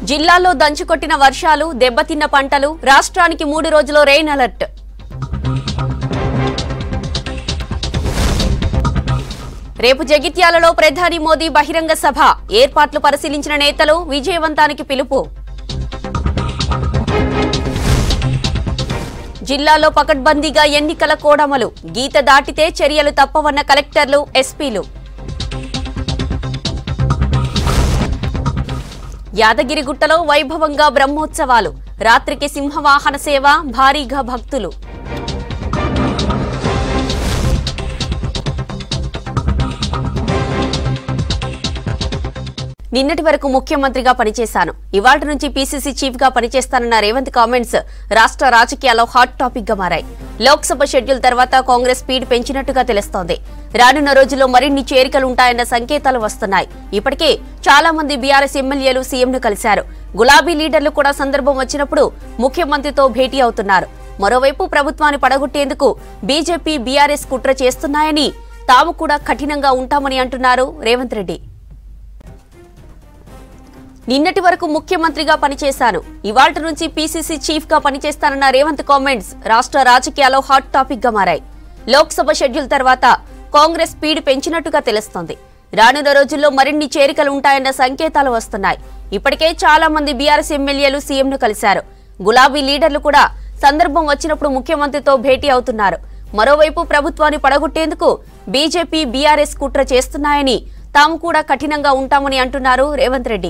జిల్లాలో దంచుకొట్టిన వర్షాలు దెబ్బతిన్న పంటలు రాష్ట్రానికి మూడు రోజులు రెయిన్ అలర్ట్ రేపు జగిత్యాలలో ప్రధాని మోదీ బహిరంగ సభ ఏర్పాట్లు పరిశీలించిన నేతలు విజయవంతానికి పిలుపు జిల్లాలో పకడ్బందీగా ఎన్నికల కోడమలు గీత దాటితే చర్యలు తప్పవన్న కలెక్టర్లు ఎస్పీలు యాదగిరిగుట్టలో వైభవంగా బ్రహ్మోత్సవాలు రాత్రికి సింహవాహన సేవ భారీగా భక్తులు నిన్నటి వరకు ముఖ్యమంత్రిగా పనిచేశాను ఇవాళ నుంచి పీసీసీ చీఫ్ గా పనిచేస్తానన్న రేవంత్ కామెంట్స్ రాష్ట్ర రాజకీయాల్లో హాట్ టాపిక్ గా మారాయి లోక్సభ షెడ్యూల్ తర్వాత కాంగ్రెస్ స్పీడ్ పెంచినట్టుగా తెలుస్తోంది రానున్న రోజుల్లో మరిన్ని చేరికలు ఉంటాయన్న సంకేతాలు వస్తున్నాయి ఇప్పటికే చాలా మంది బీఆర్ఎస్ ఎమ్మెల్యేలు సీఎంను కలిశారు గులాబీ లీడర్లు కూడా సందర్భం వచ్చినప్పుడు ముఖ్యమంత్రితో భేటీ అవుతున్నారు మరోవైపు ప్రభుత్వాన్ని పడగొట్టేందుకు బీజేపీ బీఆర్ఎస్ కుట్ర చేస్తున్నాయని తాము కూడా కఠినంగా ఉంటామని అంటున్నారు రేవంత్ రెడ్డి నిన్నటి వరకు ముఖ్యమంత్రిగా పనిచేశాను ఇవాళ నుంచి పీసీసీ చీఫ్ గా పనిచేస్తానన్న రేవంత్ కామెంట్స్ రాష్ట్ర రాజకీయాల్లో హాట్ టాపిక్ గా మారాయి లోక్సభ షెడ్యూల్ తర్వాత కాంగ్రెస్ స్పీడ్ పెంచినట్టుగా తెలుస్తోంది రానున్న రోజుల్లో మరిన్ని చేరికలు ఉంటాయన్న సంకేతాలు వస్తున్నాయి ఇప్పటికే చాలా మంది బీఆర్ఎస్ ఎమ్మెల్యేలు సీఎంను కలిశారు గులాబీ లీడర్లు కూడా సందర్భం వచ్చినప్పుడు ముఖ్యమంత్రితో భేటీ అవుతున్నారు మరోవైపు ప్రభుత్వాన్ని పడగొట్టేందుకు బీజేపీ బీఆర్ఎస్ కుట్ర చేస్తున్నాయని తాము కూడా కఠినంగా ఉంటామని అంటున్నారు రేవంత్ రెడ్డి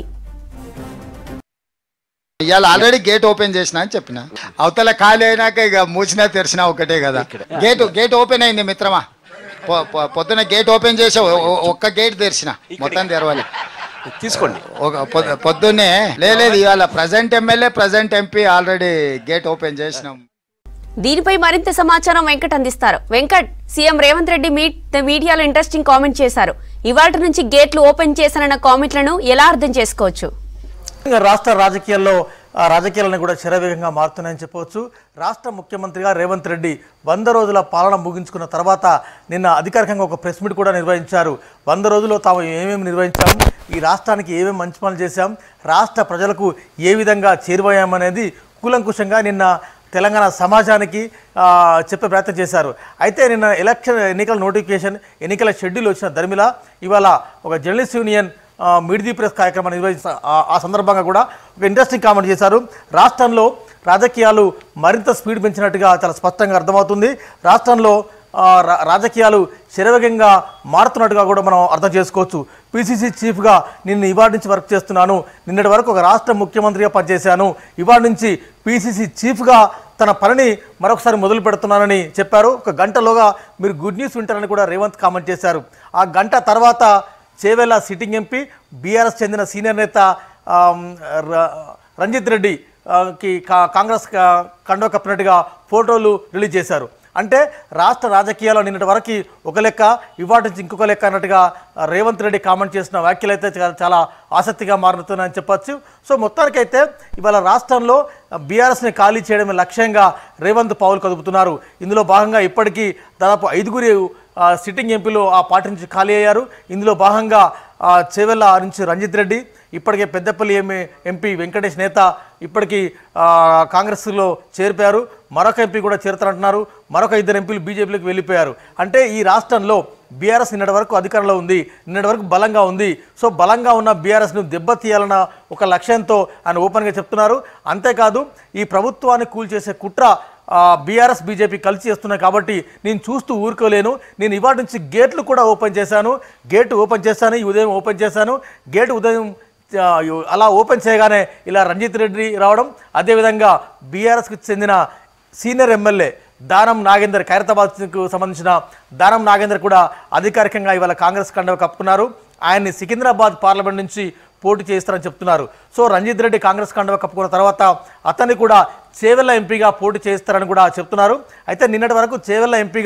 ఇవాళ ఆల్రెడీ గేట్ ఓపెన్ చేసిన అని చెప్పిన అవతల ఖాళీ అయినాక ఇక మూసినా తెరిచినా ఒకటే కదా గేట్ గేట్ ఓపెన్ అయింది మిత్రమా పొ- పొ- పొద్దున గేట్ ఓపెన్ చేసి ఒ- ఒ- ఒక్క గేట్ తెరిచిన మొత్తం తెరవాలి తీసుకోండి ఒక పొద్దు- పొద్దున్నే లేదు ఇవాళ present MLA present MP already gate open చేసినాం దీనిపై మరింత సమాచారం వెంకట్ అందిస్తారు వెంకట్ సీఎం రేవంత్ రెడ్డి మీట్ మీడియాలో ఇంట్రెస్టింగ్ కామెంట్ చేశారు ఇవాళ నుంచి గేట్లు ఓపెన్ చేశానన్న కామెంట్లను ఎలా అర్థం చేసుకోవచ్చు ఇంకా రాష్ట్ర రాజకీయాల్లో ఆ రాజకీయాలను కూడా శరవేగంగా మారుతున్నాయని చెప్పవచ్చు రాష్ట్ర ముఖ్యమంత్రిగా రేవంత్ రెడ్డి వంద రోజుల పాలన ముగించుకున్న తర్వాత నిన్న అధికారికంగా ఒక ప్రెస్ మీట్ కూడా నిర్వహించారు వంద రోజుల్లో తాము ఏమేమి నిర్వహించాం ఈ రాష్ట్రానికి ఏమేమి మంచి పనులు చేశాం రాష్ట్ర ప్రజలకు ఏ విధంగా చేరువయ్యామనేది కూలంకుషంగా నిన్న తెలంగాణ సమాజానికి ఆ, చెప్పే ప్రయత్నం చేశారు అయితే నిన్న ఎలక్షన్ ఎన్నికల నోటిఫికేషన్ ఎన్నికల షెడ్యూల్ వచ్చిన దరిమిల ఇవాళ ఒక జర్నలిస్ట్ యూనియన్ ఆ, మిడ్ ది ప్రెస్ కార్యక్రమం నిర్వహించ ఆ- ఆ సందర్భంగా కూడా ఒక ఇంట్రెస్టింగ్ కామెంట్ చేశారు రాష్ట్రంలో రాజకీయాలు మరింత స్పీడ్ పెంచినట్టుగా చాలా స్పష్టంగా అర్థమవుతుంది రాష్ట్రంలో ఆ, రా- రాజకీయాలు శరవేగంగా మారుతున్నట్టుగా కూడా మనం అర్థం చేసుకోవచ్చు పిసిసి చీఫ్గా నిన్ను ఇవాటి నుంచి వర్క్ చేస్తున్నాను నిన్నటి వరకు ఒక రాష్ట్ర ముఖ్యమంత్రిగా పనిచేశాను ఇవాటి నుంచి పిసిసి చీఫ్గా తన పనిని మరొకసారి మొదలు పెడుతున్నానని చెప్పారు ఒక గంటలోగా మీరు గుడ్ న్యూస్ వింటారని కూడా రేవంత్ కామెంట్ చేశారు ఆ గంట తర్వాత చేవెళ్ళ సిట్టింగ్ ఎంపీ బీఆర్ఎస్ చెందిన సీనియర్ నేత ఆమ్, ర- రంజిత్ రెడ్డి ఆ, కి కా- కాంగ్రెస్ కా- కండవ కప్పినట్టుగా ఫోటోలు రిలీజ్ చేశారు అంటే రాష్ట్ర రాజకీయాల్లో నిన్నటి వరకు ఒక లెక్క ఇవాటి నుంచి ఇంకొక లెక్క అన్నట్టుగా ఆ, రేవంత్ రెడ్డి కామెంట్ చేసిన వ్యాఖ్యలు అయితే చాలా- చాలా ఆసక్తిగా మారుతున్నాయని చెప్పొచ్చు సో మొత్తానికైతే ఇవాళ రాష్ట్రంలో బీఆర్ఎస్ని ఖాళీ చేయడమే లక్ష్యంగా రేవంత్ పావులు కదుపుతున్నారు ఇందులో భాగంగా ఇప్పటికీ దాదాపు ఐదుగురి ఆ, సిట్టింగ్ ఎంపీలు ఆ పార్టీ నుంచి ఖాళీ అయ్యారు ఇందులో భాగంగా ఆ, చేవెళ్ళ నుంచి రంజిత్ రెడ్డి ఇప్పటికే పెద్దపల్లి ఎంఏ ఎంపీ వెంకటేష్ నేత ఇప్పటికీ ఆ, కాంగ్రెస్లో చేరిపోయారు మరొక ఎంపీ కూడా చేరుతారంటున్నారు మరొక ఇద్దరు ఎంపీలు బీజేపీలోకి వెళ్ళిపోయారు అంటే ఈ రాష్ట్రంలో బీఆర్ఎస్ నిన్నటి వరకు అధికారంలో ఉంది నిన్నటి వరకు బలంగా ఉంది సో బలంగా ఉన్న బీఆర్ఎస్ను దెబ్బతీయాలన్న ఒక లక్ష్యంతో ఆయన ఓపెన్గా చెప్తున్నారు అంతేకాదు ఈ ప్రభుత్వాన్ని కూల్చేసే కుట్ర బీఆర్ఎస్ బీజేపీ కలిసి చేస్తున్నాయి కాబట్టి నేను చూస్తూ ఊరుకోలేను నేను ఇవాటి నుంచి గేట్లు కూడా ఓపెన్ చేశాను గేట్ ఓపెన్ చేశాను ఈ ఉదయం ఓపెన్ చేశాను గేట్ ఉదయం ఆ, అలా ఓపెన్ చేయగానే ఇలా రంజిత్ రెడ్డి రావడం అదేవిధంగా బీఆర్ఎస్కి చెందిన సీనియర్ ఎమ్మెల్యే దానం నాగేందర్ ఖైరతాబాద్కు సంబంధించిన దానం నాగేందర్ కూడా అధికారికంగా ఇవాళ కాంగ్రెస్ కండవ కప్పుకున్నారు ఆయన్ని సికింద్రాబాద్ పార్లమెంట్ నుంచి పోటీ చేస్తారని చెప్తున్నారు సో రంజిత్ రెడ్డి కాంగ్రెస్ కండవ కప్పుకున్న తర్వాత అతన్ని కూడా చేవెళ్ళ ఎంపీగా పోటీ చేస్తారని కూడా చెప్తున్నారు అయితే నిన్నటి వరకు చేవెళ్ళ ఎంపీగా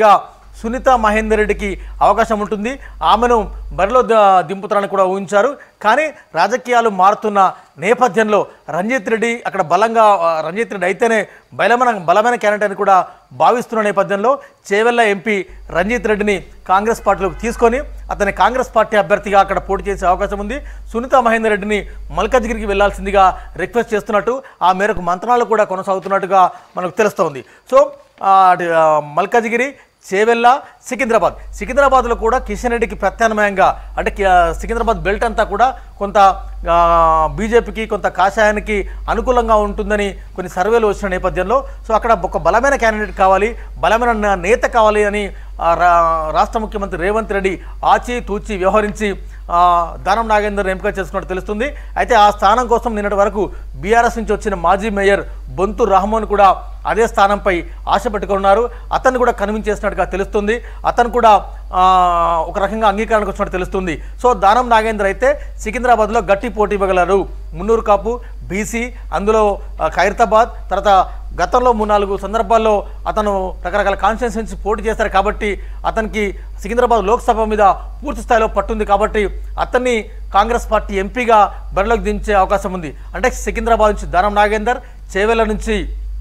సునీత మహేందర్ రెడ్డికి అవకాశం ఉంటుంది ఆమెను బరిలో ద- దింపుతారని కూడా ఊహించారు కానీ రాజకీయాలు మారుతున్న నేపథ్యంలో రంజిత్ రెడ్డి అక్కడ బలంగా ఆ, రంజిత్ రెడ్డి అయితేనే బలమైన బలమైన క్యాండిడేట్ అని కూడా భావిస్తున్న నేపథ్యంలో చేవెళ్ళ ఎంపీ రంజిత్ రెడ్డిని కాంగ్రెస్ పార్టీలోకి తీసుకొని అతని కాంగ్రెస్ పార్టీ అభ్యర్థిగా అక్కడ పోటీ చేసే అవకాశం ఉంది సునీత మహేందర్ రెడ్డిని మల్కజ్గిరికి వెళ్లాల్సిందిగా రిక్వెస్ట్ చేస్తున్నట్టు ఆ మేరకు మంత్రాలు కూడా కొనసాగుతున్నట్టుగా మనకు తెలుస్తోంది సో ఆ, అటు, ఆ, మల్కజ్గిరి చేవెళ్ళ సికింద్రాబాద్ సికింద్రాబాద్లో కూడా కిషన్ రెడ్డికి ప్రత్యామ్నాయంగా అంటే కి- ఆ, సికింద్రాబాద్ బెల్ట్ అంతా కూడా కొంత ఆ, బీజేపీకి కొంత కాషాయానికి అనుకూలంగా ఉంటుందని కొన్ని సర్వేలు వచ్చిన నేపథ్యంలో సో అక్కడ ఒక బలమైన క్యాండిడేట్ కావాలి బలమైన న- నేత కావాలి అని ఆ, రా- రాష్ట్ర ముఖ్యమంత్రి రేవంత్ రెడ్డి ఆచి తూచి వ్యవహరించి ఆ, దానం నాగేందర్ ఎంపిక చేసుకున్నట్టు తెలుస్తుంది అయితే ఆ స్థానం కోసం నిన్నటి వరకు బీఆర్ఎస్ నుంచి వచ్చిన మాజీ మేయర్ బొంతు రహమాన్ కూడా అదే స్థానంపై ఆశ పెట్టుకున్నారు అతన్ని కూడా కన్విన్స్ తెలుస్తుంది అతను కూడా ఆ, ఒక రకంగా అంగీకారానికి వచ్చినట్టు తెలుస్తుంది సో దానం నాగేందర్ అయితే సికింద్రాబాద్లో గట్టి పోటీ ఇవ్వగలరు మున్నూరు కాపు బీసీ అందులో ఆ, ఖైరతాబాద్ తర్వాత గతంలో మూడు నాలుగు సందర్భాల్లో అతను రకరకాల కాన్స్టిట్యూన్స్ నుంచి పోటీ చేశారు కాబట్టి అతనికి సికింద్రాబాద్ లోక్సభ మీద పూర్తి స్థాయిలో పట్టుంది కాబట్టి అతన్ని కాంగ్రెస్ పార్టీ ఎంపీగా బరిలోకి దించే అవకాశం ఉంది అంటే సికింద్రాబాద్ నుంచి దానం నాగేందర్ చేవెళ్ళ నుంచి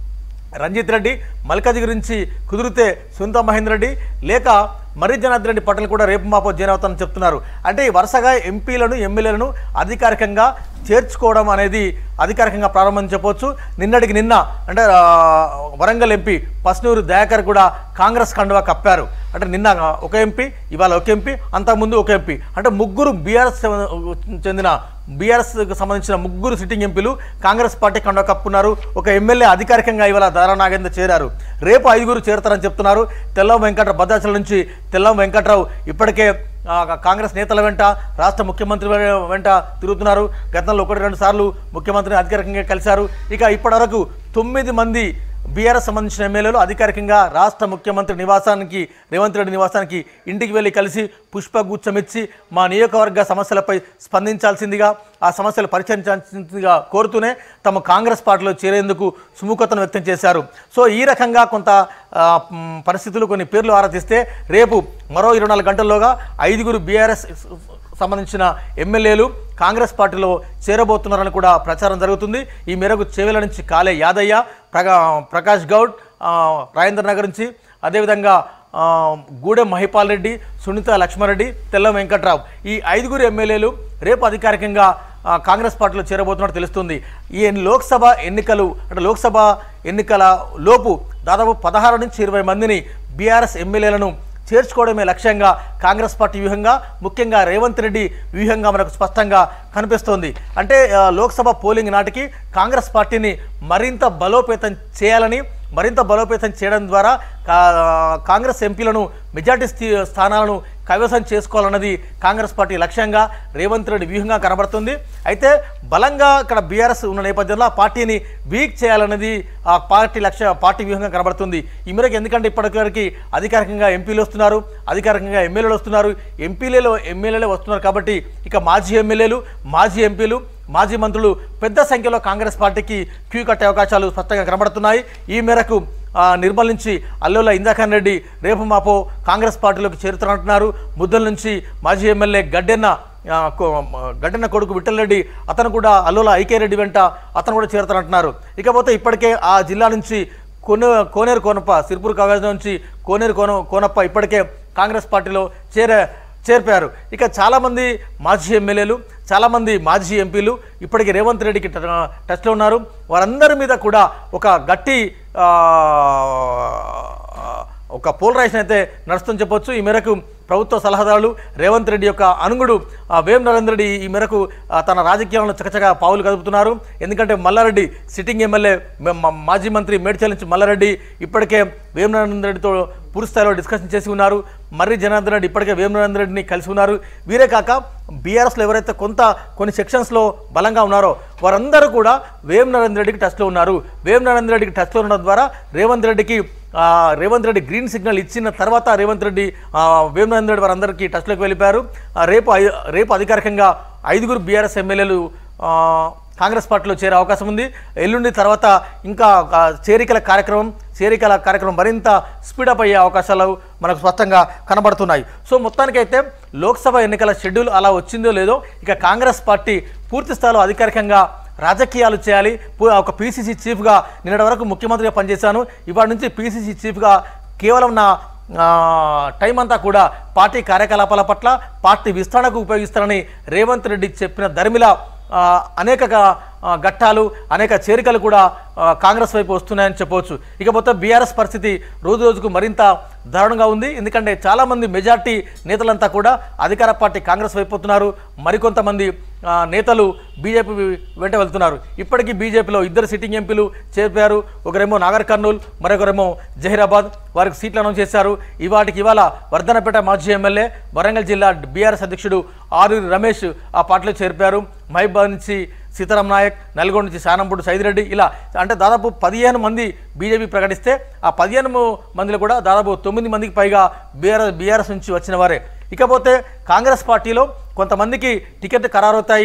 రంజిత్ రెడ్డి మల్కాజ్ గురించి కుదిరితే సునీత మహేందర్ రెడ్డి లేక మర్రి జనార్దన్ రెడ్డి పటేల్ కూడా రేపు మాపో జాయిన్ అవుతారని చెప్తున్నారు అంటే ఈ వరుసగా ఎంపీలను ఎమ్మెల్యేలను అధికారికంగా చేర్చుకోవడం అనేది అధికారికంగా ప్రారంభం చెప్పొచ్చు నిన్నటికి నిన్న అంటే ఆ, వరంగల్ ఎంపీ పస్నూరు దయాకర్ కూడా కాంగ్రెస్ కండువా కప్పారు అంటే నిన్న ఒక ఎంపీ ఇవాళ ఒక ఎంపీ అంతకుముందు ఒక ఎంపీ అంటే ముగ్గురు బీఆర్ఎస్ చెందిన బీఆర్ఎస్కి సంబంధించిన ముగ్గురు సిట్టింగ్ ఎంపీలు కాంగ్రెస్ పార్టీ కండువా కప్పున్నారు ఒక ఎమ్మెల్యే అధికారికంగా ఇవాళ దారా నాగేంద్ర చేరారు రేపు ఐదుగురు చేరుతారని చెప్తున్నారు తెల్లం వెంకట్రావు భద్రాచలం నుంచి తెల్లం వెంకట్రావు ఇప్పటికే ఆ, కాంగ్రెస్ నేతల వెంట రాష్ట్ర ముఖ్యమంత్రి వె- వెంట తిరుగుతున్నారు గతంలో ఒకటి రెండు సార్లు ముఖ్యమంత్రిని అధికారికంగా కలిశారు ఇక ఇప్పటివరకు తొమ్మిది మంది బీఆర్ఎస్ సంబంధించిన ఎమ్మెల్యేలు అధికారికంగా రాష్ట్ర ముఖ్యమంత్రి నివాసానికి రేవంత్ రెడ్డి నివాసానికి ఇంటికి వెళ్ళి కలిసి పుష్పగుచ్చం ఇచ్చి మా నియోజకవర్గ సమస్యలపై స్పందించాల్సిందిగా ఆ సమస్యలు పరిచయించాల్సిందిగా కోరుతూనే తమ కాంగ్రెస్ పార్టీలో చేరేందుకు సుముఖతను వ్యక్తం చేశారు సో ఈ రకంగా కొంత ఆ, మ్, పరిస్థితులు కొన్ని పేర్లు ఆరాధిస్తే రేపు మరో ఇరవై నాలుగు గంటల్లోగా ఐదుగురు బీఆర్ఎస్ సంబంధించిన ఎమ్మెల్యేలు కాంగ్రెస్ పార్టీలో చేరబోతున్నారని కూడా ప్రచారం జరుగుతుంది ఈ మేరకు చేవెల నుంచి కాలే యాదయ్య ప్రగా ప్రకాష్ గౌడ్ ఆ, రాజేంద్ర నగర్ నుంచి అదేవిధంగా ఆ, గూడెం మహిపాల్ రెడ్డి సునీత లక్ష్మారెడ్డి తెల్ల వెంకట్రావు ఈ ఐదుగురు ఎమ్మెల్యేలు రేపు అధికారికంగా ఆ, కాంగ్రెస్ పార్టీలో చేరబోతున్నట్టు తెలుస్తుంది ఈ లోక్సభ ఎన్నికలు అంటే లోక్సభ ఎన్నికల లోపు దాదాపు పదహారు నుంచి ఇరవై మందిని బీఆర్ఎస్ ఎమ్మెల్యేలను చేర్చుకోవడమే లక్ష్యంగా కాంగ్రెస్ పార్టీ వ్యూహంగా ముఖ్యంగా రేవంత్ రెడ్డి వ్యూహంగా మనకు స్పష్టంగా కనిపిస్తోంది అంటే ఆ, లోక్సభ పోలింగ్ నాటికి కాంగ్రెస్ పార్టీని మరింత బలోపేతం చేయాలని మరింత బలోపేతం చేయడం ద్వారా కా- కాంగ్రెస్ ఎంపీలను మెజార్టీ స్థి- స్థానాలను కైవసం చేసుకోవాలన్నది కాంగ్రెస్ పార్టీ లక్ష్యంగా రేవంత్ రెడ్డి వ్యూహంగా కనబడుతుంది అయితే బలంగా ఇక్కడ బీఆర్ఎస్ ఉన్న నేపథ్యంలో ఆ పార్టీని వీక్ చేయాలన్నది ఆ పార్టీ లక్ష్య పార్టీ వ్యూహంగా కనబడుతుంది ఈ మేరకు ఎందుకంటే ఇప్పటివరకు అధికారికంగా ఎంపీలు వస్తున్నారు అధికారికంగా ఎమ్మెల్యేలు వస్తున్నారు ఎంపీలలో ఎమ్మెల్యేలే వస్తున్నారు కాబట్టి ఇక మాజీ ఎమ్మెల్యేలు మాజీ ఎంపీలు మాజీ మంత్రులు పెద్ద సంఖ్యలో కాంగ్రెస్ పార్టీకి క్యూ కట్టే అవకాశాలు స్పష్టంగా కనబడుతున్నాయి ఈ మేరకు ఆ, నిర్మల్ నుంచి అల్లుల ఇందాఖాన్ రెడ్డి రేపు మాపో కాంగ్రెస్ పార్టీలోకి చేరుతారంటున్నారు ముద్దల నుంచి మాజీ ఎమ్మెల్యే గడ్డెన్న ఆ, కొ- గడ్డెన్న కొడుకు విఠలరెడ్డి అతను కూడా అల్లుల ఐకే రెడ్డి వెంట అతను కూడా చేరుతారంటున్నారు ఇకపోతే ఇప్పటికే ఆ జిల్లా నుంచి కొన కోనేరు కోనప్ప సిర్పూర్ కాగజ్ నుంచి కోనేరు కోన కోనప్ప ఇప్పటికే కాంగ్రెస్ పార్టీలో చేరే చేర్పారు ఇక చాలామంది మాజీ ఎమ్మెల్యేలు చాలామంది మాజీ ఎంపీలు ఇప్పటికి రేవంత్ రెడ్డికి ట- టచ్లో ఉన్నారు వారందరి మీద కూడా ఒక గట్టి ఆ, ఒక పోలరైజేషన్ అయితే నడుస్తుందని చెప్పొచ్చు ఈ మేరకు ప్రభుత్వ సలహాదారులు రేవంత్ రెడ్డి యొక్క అనుగుడు ఆ, వేం నరేంద్ర రెడ్డి ఈ మేరకు ఆ, తన రాజకీయాలను చకచక పావులు కదుపుతున్నారు ఎందుకంటే మల్లారెడ్డి సిట్టింగ్ ఎమ్మెల్యే మ- మ- మాజీ మంత్రి మేడ్చల్ నుంచి మల్లారెడ్డి ఇప్పటికే వేం నరేంద్ర రెడ్డితో పూర్తి స్థాయిలో డిస్కషన్ చేసి ఉన్నారు మర్రి జనార్దన్ రెడ్డి ఇప్పటికే వేం నరేంద్ర రెడ్డిని కలిసి ఉన్నారు వీరే కాక బీఆర్ఎస్లో ఎవరైతే కొంత కొన్ని సెక్షన్స్లో బలంగా ఉన్నారో వారందరూ కూడా వేం నరేంద్ర రెడ్డికి టచ్లో ఉన్నారు వేం నరేంద్ర రెడ్డికి టచ్లో ఉండడం ద్వారా రేవంత్ రెడ్డికి ఆ, రేవంత్ రెడ్డి గ్రీన్ సిగ్నల్ ఇచ్చిన తర్వాత రేవంత్ రెడ్డి ఆ, వేం నరేంద్ర రెడ్డి వారందరికీ టచ్లోకి వెళ్ళిపోయారు ఆ, రేపు ఐ- రేపు అధికారికంగా ఐదుగురు బీఆర్ఎస్ ఎమ్మెల్యేలు ఆ, కాంగ్రెస్ పార్టీలో చేరే అవకాశం ఉంది ఎల్లుండి తర్వాత ఇంకా ఆ, చేరికల కార్యక్రమం చేరికల కార్యక్రమం మరింత స్పీడప్ అయ్యే అవకాశాలు మనకు స్పష్టంగా కనబడుతున్నాయి సో మొత్తానికైతే లోక్సభ ఎన్నికల షెడ్యూల్ అలా వచ్చిందో లేదో ఇక కాంగ్రెస్ పార్టీ పూర్తి స్థాయిలో అధికారికంగా రాజకీయాలు చేయాలి పు- ఒక పీసీసీ చీఫ్గా నిన్నటి వరకు ముఖ్యమంత్రిగా పనిచేశాను ఇవాటి నుంచి పీసీసీ చీఫ్గా కేవలం నా ఆ, టైం అంతా కూడా పార్టీ కార్యకలాపాల పట్ల పార్టీ విస్తరణకు ఉపయోగిస్తారని రేవంత్ రెడ్డి చెప్పిన ధర్మిల ఆ, అనేక గా- ఆ, ఘట్టాలు అనేక చేరికలు కూడా ఆ, కాంగ్రెస్ వైపు వస్తున్నాయని చెప్పవచ్చు ఇకపోతే బీఆర్ఎస్ పరిస్థితి రోజు రోజుకు మరింత దారుణంగా ఉంది ఎందుకంటే చాలామంది మెజార్టీ నేతలంతా కూడా అధికార పార్టీ కాంగ్రెస్ వైపు వస్తున్నారు మరికొంతమంది ఆ, నేతలు బీజేపీ వెంట వెళ్తున్నారు ఇప్పటికీ బీజేపీలో ఇద్దరు సిట్టింగ్ ఎంపీలు చేర్పారు ఒకరేమో నాగర్ కర్నూల్ మరొకరేమో జహీరాబాద్ వారికి సీట్లు అనౌన్స్ చేశారు ఇవాటికి ఇవాళ వర్ధనపేట మాజీ ఎమ్మెల్యే వరంగల్ జిల్లా బీఆర్ఎస్ అధ్యక్షుడు ఆరూరి రమేష్ ఆ పార్టీలో చేర్పారు మహిబాద్ నుంచి సీతారాం నాయక్ నల్గొండ నుంచి శానంపూడి సైదిరెడ్డి ఇలా అంటే దాదాపు పదిహేను మంది బీజేపీ ప్రకటిస్తే ఆ పదిహేను మందిలో కూడా దాదాపు తొమ్మిది మందికి పైగా బీఆర్ఎస్ బీఆర్ఎస్ నుంచి వచ్చిన వారే ఇకపోతే కాంగ్రెస్ పార్టీలో కొంతమందికి టికెట్ ఖరారవుతాయి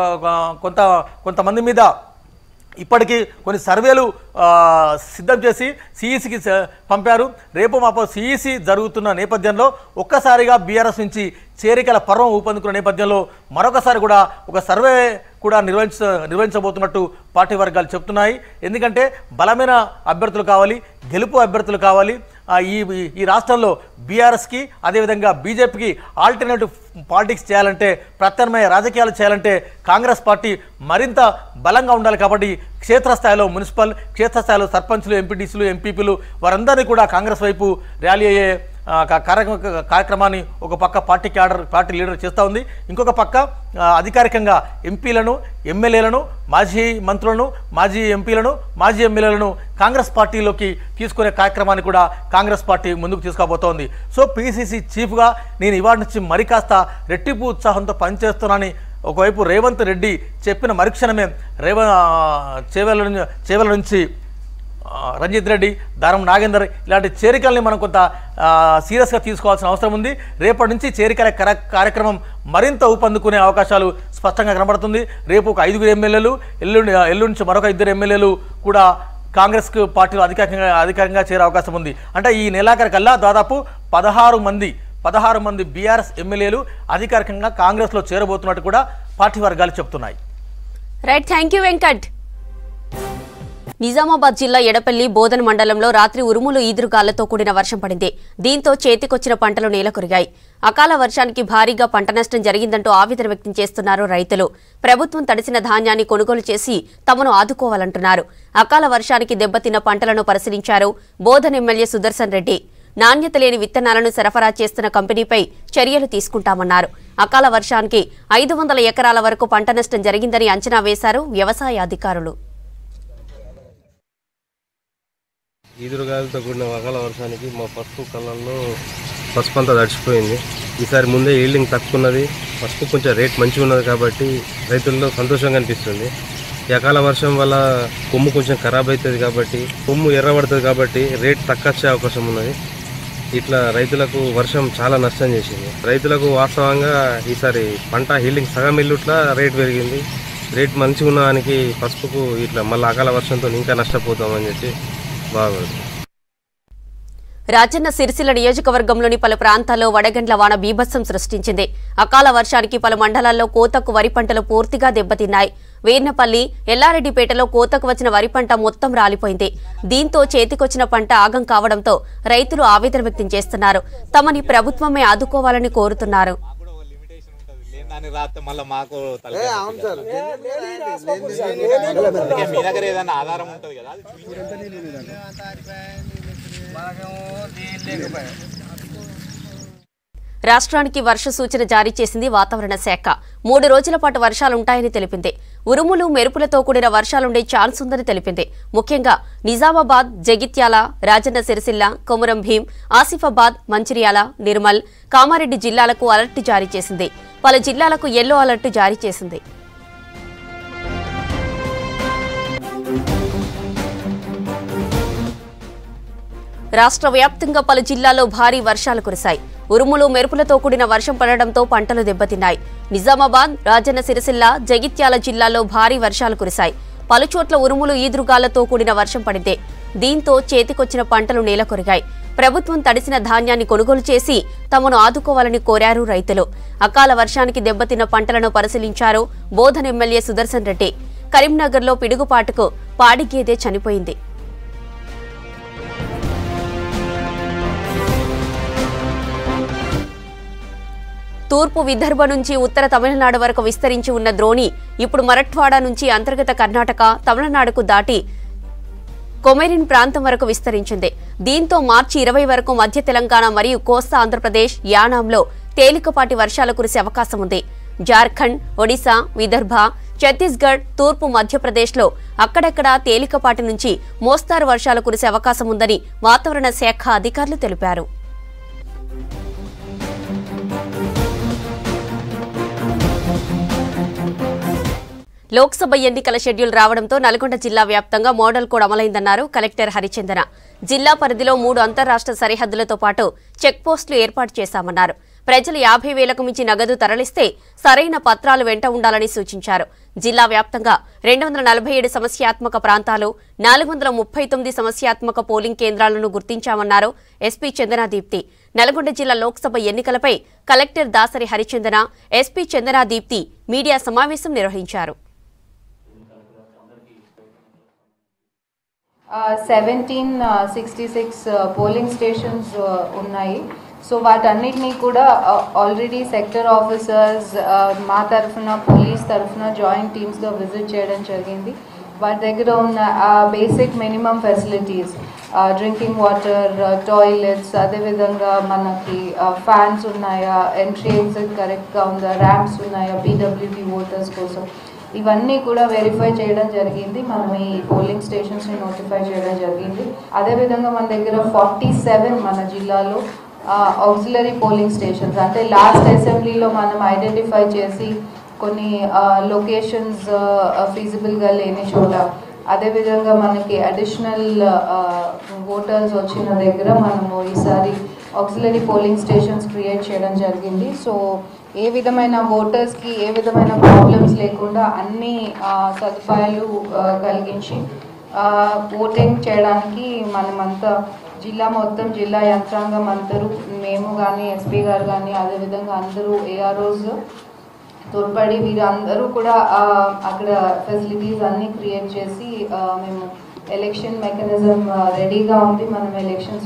కొంత కొంతమంది మీద ఇప్పటికీ కొన్ని సర్వేలు ఆ, సిద్ధం చేసి సిఈసికి పంపారు రేపు మాపో సిఈసి జరుగుతున్న నేపథ్యంలో ఒక్కసారిగా బీఆర్ఎస్ నుంచి చేరికల పర్వం ఊపందుకున్న నేపథ్యంలో మరొకసారి కూడా ఒక సర్వే కూడా నిర్వహించ నిర్వహించబోతున్నట్టు పార్టీ వర్గాలు చెప్తున్నాయి ఎందుకంటే బలమైన అభ్యర్థులు కావాలి గెలుపు అభ్యర్థులు కావాలి ఆ, ఈ ఈ- ఈ రాష్ట్రంలో బీఆర్ఎస్కి అదేవిధంగా బీజేపీకి ఆల్టర్నేటివ్ పాలిటిక్స్ చేయాలంటే ప్రత్యామ్నాయ రాజకీయాలు చేయాలంటే కాంగ్రెస్ పార్టీ మరింత బలంగా ఉండాలి కాబట్టి క్షేత్రస్థాయిలో మున్సిపల్ క్షేత్రస్థాయిలో సర్పంచ్లు ఎంపీటీసీలు ఎంపీపీలు వారందరినీ కూడా కాంగ్రెస్ వైపు ర్యాలీ అయ్యే ఆ, కా- కార్యక్రమ కార్యక్రమాన్ని ఒక పక్క పార్టీ క్యాడర్ పార్టీ లీడర్ చేస్తూ ఉంది ఇంకొక పక్క ఆ, అధికారికంగా ఎంపీలను ఎమ్మెల్యేలను మాజీ మంత్రులను మాజీ ఎంపీలను మాజీ ఎమ్మెల్యేలను కాంగ్రెస్ పార్టీలోకి తీసుకునే కార్యక్రమాన్ని కూడా కాంగ్రెస్ పార్టీ ముందుకు తీసుకుపోతోంది సో పీసీసీ చీఫ్గా నేను ఇవాటి నుంచి మరి కాస్త రెట్టింపు ఉత్సాహంతో పనిచేస్తున్నానని ఒకవైపు రేవంత్ రెడ్డి చెప్పిన మరుక్షణమే రేవ ఆ, చేవెల నుంచి చేవెల నుంచి ఆ, రంజిత్ రెడ్డి దారం నాగేందర్ ఇలాంటి చేరికల్ని మనం కొంత ఆ, సీరియస్గా తీసుకోవాల్సిన అవసరం ఉంది రేపటి నుంచి చేరికల కర కార్యక్రమం మరింత ఊపందుకునే అవకాశాలు స్పష్టంగా కనబడుతుంది రేపు ఒక ఐదుగురు ఎమ్మెల్యేలు ఎల్లుండి ఎల్లుండి నుంచి మరొక ఇద్దరు ఎమ్మెల్యేలు కూడా కాంగ్రెస్ పార్టీలో అధికారికంగా అధికారికంగా చేరే అవకాశం ఉంది అంటే ఈ నెలాఖరు కల్లా దాదాపు పదహారు మంది పదహారు మంది బీఆర్ఎస్ ఎమ్మెల్యేలు అధికారికంగా కాంగ్రెస్లో చేరబోతున్నట్టు కూడా పార్టీ వర్గాలు చెప్తున్నాయి right thank you Venkat Nizamabad జిల్లా ఎడపల్లి బోధన్ మండలంలో రాత్రి ఉరుములు ఈదురుగాలతో కూడిన వర్షం పడింది దీంతో చేతికొచ్చిన పంటలు నేలకొరిగాయి అకాల వర్షానికి భారీగా పంట నష్టం జరిగిందంటూ ఆవేదన వ్యక్తం చేస్తున్నారు రైతులు ప్రభుత్వం తడిసిన ధాన్యాన్ని కొనుగోలు చేసి తమను ఆదుకోవాలంటున్నారు అకాల వర్షానికి దెబ్బతిన్న పంటలను పరిశీలించారు బోధన్ ఎమ్మెల్యే సుదర్శన్ రెడ్డి నాణ్యత లేని విత్తనాలను సరఫరా చేస్తున్న కంపెనీపై చర్యలు తీసుకుంటామన్నారు అకాల వర్షానికి ఐదు వందల ఎకరాల వరకు పంట నష్టం జరిగిందని అంచనా వేశారు వ్యవసాయ అధికారులు ఈదురుగాలితో కూడిన అకాల వర్షానికి మా పసుపు కళ్ళల్లో పసుపు అంతా తడిచిపోయింది ఈసారి ముందే ఈల్డింగ్ తక్కువ ఉన్నది పసుపు కొంచెం రేట్ మంచిగా ఉన్నది కాబట్టి రైతుల్లో సంతోషంగా అనిపిస్తుంది ఈ అకాల వర్షం వల్ల కొమ్ము కొంచెం ఖరాబ్ అవుతుంది కాబట్టి కొమ్ము ఎర్రబడుతుంది కాబట్టి రేట్ తక్కువ వచ్చే అవకాశం ఉన్నది ఇట్లా రైతులకు వర్షం చాలా నష్టం చేసింది రైతులకు వాస్తవంగా ఈసారి పంట హీల్డింగ్ సగం ఇల్లుట్లా రేట్ పెరిగింది రేట్ మంచిగా ఉన్నదానికి పసుపుకు ఇట్లా మళ్ళీ అకాల వర్షంతో ఇంకా నష్టపోతామని చెప్పి బాగుంది రాజన్న సిరిసిల్ల నియోజకవర్గంలోని పలు ప్రాంతాల్లో వడగండ్ల వాన బీభత్సం సృష్టించింది అకాల వర్షానికి పలు మండలాల్లో కోతకు వరి పంటలు పూర్తిగా దెబ్బతిన్నాయి వీర్నపల్లి ఎల్లారెడ్డిపేటలో కోతకు వచ్చిన వరి పంట మొత్తం రాలిపోయింది దీంతో చేతికొచ్చిన పంట ఆగం కావడంతో రైతులు ఆవేదన వ్యక్తం చేస్తున్నారు తమని ప్రభుత్వమే ఆదుకోవాలని కోరుతున్నారు దాన్ని రాస్తే మళ్ళీ మాకు తలకాయ నొప్పి కదా. అందుకే మీ దగ్గర ఏదైనా ఆధారం ఉంటుంది కదా అది చూపించండి. రాష్ట్రానికి వర్ష సూచన జారీ చేసింది వాతావరణ శాఖ మూడు రోజుల పాటు వర్షాలుంటాయని తెలిపింది ఉరుములు మెరుపులతో కూడిన వర్షాలుండే ఛాన్స్ ఉందని తెలిపింది ముఖ్యంగా నిజామాబాద్ జగిత్యాల రాజన్న సిరిసిల్ల కొమురం భీం ఆసిఫాబాద్ మంచిర్యాల నిర్మల్ కామారెడ్డి జిల్లాలకు అలర్ట్ జారీ చేసింది పలు జిల్లాలకు ఎల్లో అలర్ట్ జారీ చేసింది రాష్ట్ర వ్యాప్తంగా పలు జిల్లాల్లో భారీ వర్షాలు కురిశాయి ఉరుములు మెరుపులతో కూడిన వర్షం పడడంతో పంటలు దెబ్బతిన్నాయి నిజామాబాద్ రాజన్న సిరిసిల్ల జగిత్యాల జిల్లాల్లో భారీ వర్షాలు కురిశాయి పలుచోట్ల ఉరుములు ఈదురుగాలతో కూడిన వర్షం పడింది దీంతో చేతికొచ్చిన పంటలు నేలకొరిగాయి ప్రభుత్వం తడిసిన ధాన్యాన్ని కొనుగోలు చేసి తమను ఆదుకోవాలని కోరారు రైతులు అకాల వర్షానికి దెబ్బతిన్న పంటలను పరిశీలించారు బోధన్ ఎమ్మెల్యే సుదర్శన్ రెడ్డి కరీంనగర్లో పిడుగుపాటుకు పాడి గేదె చనిపోయింది తూర్పు విదర్భ నుంచి ఉత్తర తమిళనాడు వరకు విస్తరించి ఉన్న ద్రోణి ఇప్పుడు మరఠ్వాడా నుంచి అంతర్గత కర్ణాటక తమిళనాడుకు దాటి కొమెరిన్ ప్రాంతం వరకు విస్తరించింది దీంతో మార్చి ఇరవై వరకు మధ్య తెలంగాణ మరియు కోస్తా ఆంధ్రప్రదేశ్ యానాంలో తేలికపాటి వర్షాలు కురిసే అవకాశం ఉంది జార్ఖండ్ ఒడిశా విదర్భ ఛత్తీస్గఢ్ తూర్పు మధ్యప్రదేశ్లో అక్కడక్కడా తేలికపాటి నుంచి మోస్తారు వర్షాలు కురిసే అవకాశం ఉందని వాతావరణ శాఖ అధికారులు తెలిపారు లోక్సభ ఎన్నికల షెడ్యూల్ రావడంతో నల్గొండ జిల్లా వ్యాప్తంగా మోడల్ కోడ్ అమలైందన్నారు కలెక్టర్ హరిచందన జిల్లా పరిధిలో మూడు అంతర్రాష్ట్ర సరిహద్దులతో పాటు చెక్ పోస్టులు ఏర్పాటు చేశామన్నారు ప్రజలు యాభై వేలకు మించి నగదు తరలిస్తే సరైన పత్రాలు వెంట ఉండాలని సూచించారు జిల్లా వ్యాప్తంగా రెండు వందల నలభై ఏడు సమస్యాత్మక ప్రాంతాలు నాలుగు వందల ముప్పై తొమ్మిది సమస్యాత్మక పోలింగ్ కేంద్రాలను గుర్తించామన్నారు ఎస్పీ చందనాదీప్తి నల్గొండ జిల్లా లోక్సభ ఎన్నికలపై కలెక్టర్ దాసరి హరిచందన ఎస్పీ చందనాదీప్తి మీడియా సమావేశం నిర్వహించారు seventeen sixty six polling stations ఉన్నాయి సో వాటన్నిటినీ కూడా ఆల్రెడీ సెక్టర్ ఆఫీసర్స్ మా తరఫున పోలీస్ తరఫున జాయింట్ టీమ్స్గా విజిట్ చేయడం జరిగింది వాటి దగ్గర ఉన్న basic minimum facilities drinking water toilets అదేవిధంగా మనకి ఫ్యాన్స్ ఉన్నాయా ఎంట్రీ ఎగ్జిట్ కరెక్ట్గా ఉందా ర్యాంప్స్ ఉన్నాయా పీడబ్ల్యూడీ ఓటర్స్ కోసం ఇవన్నీ కూడా వెరిఫై చేయడం జరిగింది మనం ఈ పోలింగ్ స్టేషన్స్ని నోటిఫై చేయడం జరిగింది అదేవిధంగా మన దగ్గర ఫార్టీ సెవెన్ మన జిల్లాలో ఆక్సిలరీ పోలింగ్ స్టేషన్స్ అంటే లాస్ట్ అసెంబ్లీలో మనం ఐడెంటిఫై చేసి కొన్ని లొకేషన్స్ ఫీజిబుల్గా లేని చోట అదేవిధంగా మనకి అడిషనల్ ఓటర్స్ వచ్చిన దగ్గర మనము ఈసారి ఆక్సిలరీ పోలింగ్ స్టేషన్స్ క్రియేట్ చేయడం జరిగింది సో ఏ విధమైన ఓటర్స్కి ఏ విధమైన ప్రాబ్లమ్స్ లేకుండా అన్ని ఆ, సదుపాయాలు ఆ, కలిగించి ఓటింగ్ చేయడానికి మనమంతా జిల్లా మొత్తం జిల్లా యంత్రాంగం అందరూ మేము కానీ ఎస్పీ గారు కానీ అదేవిధంగా అందరూ ఏఆర్ఓస్ తోడ్పడి వీరు అందరూ కూడా ఆ, అక్కడ ఫెసిలిటీస్ అన్నీ క్రియేట్ చేసి ఆ, మేము ఎలక్షన్ మెకానిజం రెడీగా ఉంది మనం ఎలక్షన్స్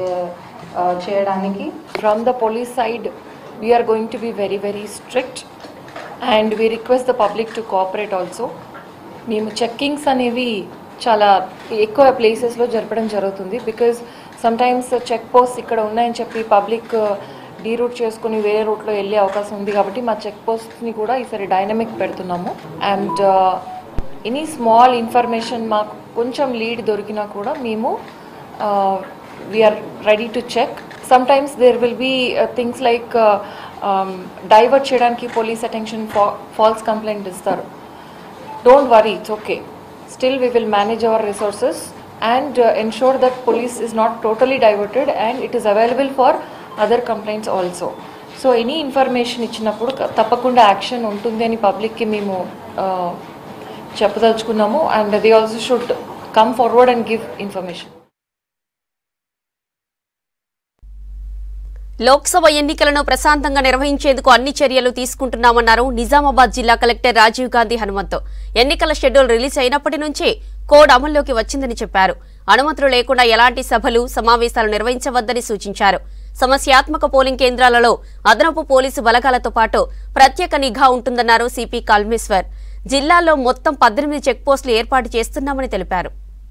చేయడానికి From the police side, we are going to be very, very strict and we request the public to cooperate also. మేము చెక్కింగ్స్ అనేవి చాలా ఎక్కువ ప్లేసెస్లో జరపడం జరుగుతుంది బికాజ్ సమ్టైమ్స్ చెక్ పోస్ట్ ఇక్కడ ఉన్నాయని చెప్పి పబ్లిక్ డీరూట్ చేసుకుని వేరే రూట్లో వెళ్ళే అవకాశం ఉంది కాబట్టి మా చెక్ పోస్ట్ని కూడా ఈసారి డైనమిక్ పెడుతున్నాము అండ్ ఎనీ స్మాల్ ఇన్ఫర్మేషన్ మాకు కొంచెం లీడ్ దొరికినా కూడా మేము we are ready to check sometimes there will be things like divert చేయడానికి పోలీస్ అటెన్షన్ ఫాల్స్ కంప్లైంట్ ఇస్తారు don't worry it's okay still we will manage our resources and ensure that police is not totally diverted and it is available for other complaints also so any information ఇచ్చినప్పుడు క- తప్పకుండా action ఉంటుంది అని పబ్లిక్కి మేము uh, చెప్పదలుచుకున్నాము and they also should come forward and give information Lok Sabha ఎన్నికలను ప్రశాంతంగా నిర్వహించేందుకు అన్ని చర్యలు తీసుకుంటున్నామన్నారు నిజామాబాద్ జిల్లా కలెక్టర్ రాజీవ్ గాంధీ హనుమంతు ఎన్నికల షెడ్యూల్ రిలీజ్ అయినప్పటి నుంచే కోడ్ అమల్లోకి వచ్చిందని చెప్పారు అనుమతులు లేకుండా ఎలాంటి సభలు సమావేశాలు నిర్వహించవద్దని సూచించారు సమస్యాత్మక పోలింగ్ కేంద్రాలలో అదనపు పోలీసు బలగాలతో పాటు ప్రత్యేక నిఘా ఉంటుందన్నారు సిపి కల్మేశ్వర్ జిల్లాలో మొత్తం పద్దెనిమిది చెక్ పోస్టులు ఏర్పాటు చేస్తున్నామని తెలిపారు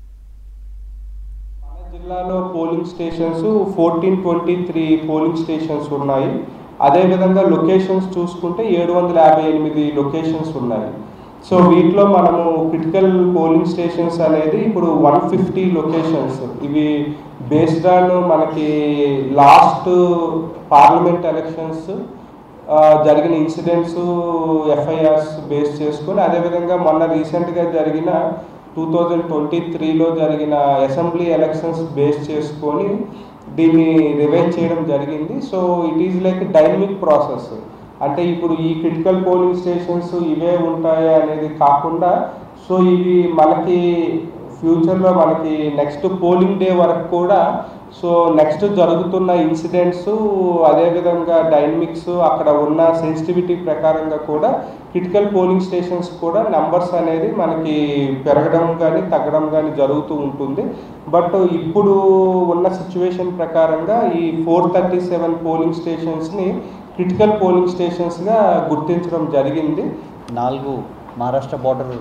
జిల్లాలో polling stations fourteen twenty three polling stations ఉన్నాయి అదేవిధంగా లొకేషన్స్ చూసుకుంటే ఏడు వందల యాభై ఎనిమిది లొకేషన్స్ ఉన్నాయి సో వీటిలో మనము క్రిటికల్ పోలింగ్ స్టేషన్స్ అనేది ఇప్పుడు వన్ ఫిఫ్టీ లొకేషన్స్ ఇవి బేస్డ్ ఆన్ మనకి లాస్ట్ పార్లమెంట్ ఎలక్షన్స్ ఆ, జరిగిన ఇన్సిడెంట్స్ ఎఫ్ఐఆర్స్ బేస్ చేసుకొని అదేవిధంగా మొన్న రీసెంట్గా జరిగిన టూ థౌజండ్ ట్వంటీ త్రీలో జరిగిన అసెంబ్లీ ఎలక్షన్స్ బేస్ చేసుకొని దీన్ని రివైజ్ చేయడం జరిగింది so it is like dynamic process అంటే ఇప్పుడు ఈ క్రిటికల్ పోలింగ్ స్టేషన్స్ ఇవే ఉంటాయి అనేది కాకుండా సో ఇవి మనకి ఫ్యూచర్లో మనకి నెక్స్ట్ పోలింగ్ డే వరకు కూడా సో నెక్స్ట్ జరుగుతున్న ఇన్సిడెంట్స్ అదేవిధంగా డైనమిక్స్ అక్కడ ఉన్న సెన్సిటివిటీ ప్రకారంగా కూడా క్రిటికల్ పోలింగ్ స్టేషన్స్ కూడా నెంబర్స్ అనేది మనకి పెరగడం కానీ తగ్గడం కానీ జరుగుతూ ఉంటుంది బట్ ఇప్పుడు ఉన్న సిచ్యువేషన్ ప్రకారంగా ఈ ఫోర్ థర్టీ సెవెన్ పోలింగ్ స్టేషన్స్ని క్రిటికల్ పోలింగ్ స్టేషన్స్గా గుర్తించడం జరిగింది నాలుగు మహారాష్ట్ర బార్డర్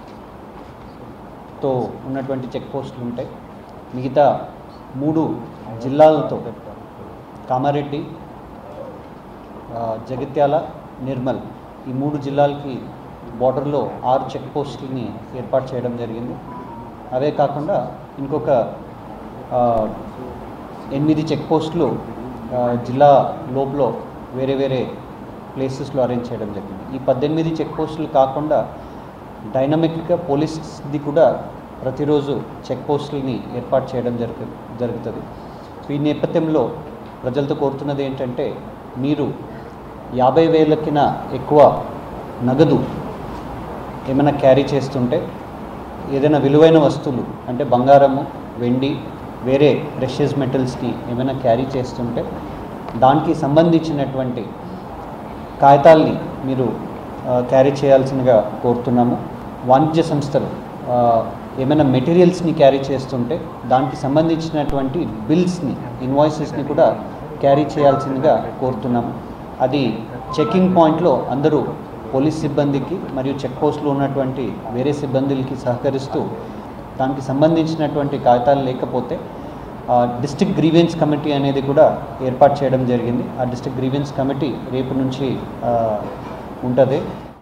తో ఉన్నటువంటి చెక్ పోస్టులు ఉంటాయి మిగతా మూడు జిల్లాలతో కామారెడ్డి ఆ, జగిత్యాల నిర్మల్ ఈ మూడు జిల్లాలకి బార్డర్లో ఆరు చెక్ పోస్టులని ఏర్పాటు చేయడం జరిగింది అవే కాకుండా ఇంకొక ఆ, ఎనిమిది చెక్ పోస్టులు ఆ, జిల్లా లోపల వేరే వేరే ప్లేసెస్లో అరేంజ్ చేయడం జరిగింది ఈ పద్దెనిమిది చెక్ పోస్టులు కాకుండా డైనమిక్గా పోలీస్ది కూడా ప్రతిరోజు చెక్ పోస్టులని ఏర్పాటు చేయడం జరుగు జరుగుతుంది సో ఈ నేపథ్యంలో ప్రజలతో కోరుతున్నది ఏంటంటే మీరు యాభై వేలకిన ఎక్కువ నగదు ఏమైనా క్యారీ చేస్తుంటే ఏదైనా విలువైన వస్తువులు అంటే బంగారము వెండి వేరే ప్రెషియస్ మెటల్స్ని ఏమైనా క్యారీ చేస్తుంటే దానికి సంబంధించినటువంటి కాగితాల్ని మీరు ఆ, క్యారీ చేయాల్సిందిగా కోరుతున్నాము వాణిజ్య సంస్థలు ఆ, ఏమైనా మెటీరియల్స్ని క్యారీ చేస్తుంటే దానికి సంబంధించినటువంటి బిల్స్ని ఇన్వాయిసెస్ని కూడా క్యారీ చేయాల్సిందిగా కోరుతున్నాము అది చెకింగ్ పాయింట్లో అందరూ పోలీస్ సిబ్బందికి మరియు చెక్ పోస్ట్లో ఉన్నటువంటి వేరే సిబ్బందులకి సహకరిస్తూ దానికి సంబంధించినటువంటి కాగితాలు లేకపోతే డిస్ట్రిక్ట్ గ్రీవెన్స్ కమిటీ అనేది కూడా ఏర్పాటు చేయడం జరిగింది ఆ డిస్ట్రిక్ట్ గ్రీవెన్స్ కమిటీ రేపు నుంచి ఉంటుంది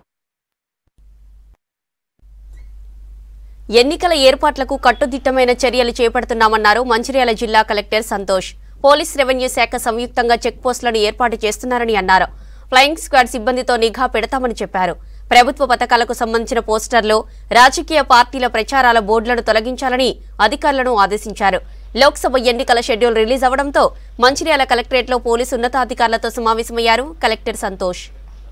ఎన్నికల ఏర్పాట్లకు కట్టుదిట్టమైన చర్యలు చేపడుతున్నామన్నారు మంచిర్యాల జిల్లా కలెక్టర్ సంతోష్ పోలీస్ రెవెన్యూ శాఖ సంయుక్తంగా చెక్ పోస్టులను ఏర్పాటు చేస్తున్నారని అన్నారు ఫ్లయింగ్ స్క్వాడ్ సిబ్బందితో నిఘా పెడతామని చెప్పారు ప్రభుత్వ పథకాలకు సంబంధించిన పోస్టర్లు రాజకీయ పార్టీల ప్రచారాల బోర్డులను తొలగించాలని అధికారులను ఆదేశించారు లోక్సభ ఎన్నికల షెడ్యూల్ రిలీజ్ అవడంతో మంచిర్యాల కలెక్టరేట్లో పోలీసు ఉన్నతాధికారులతో సమావేశమయ్యారు collector Santosh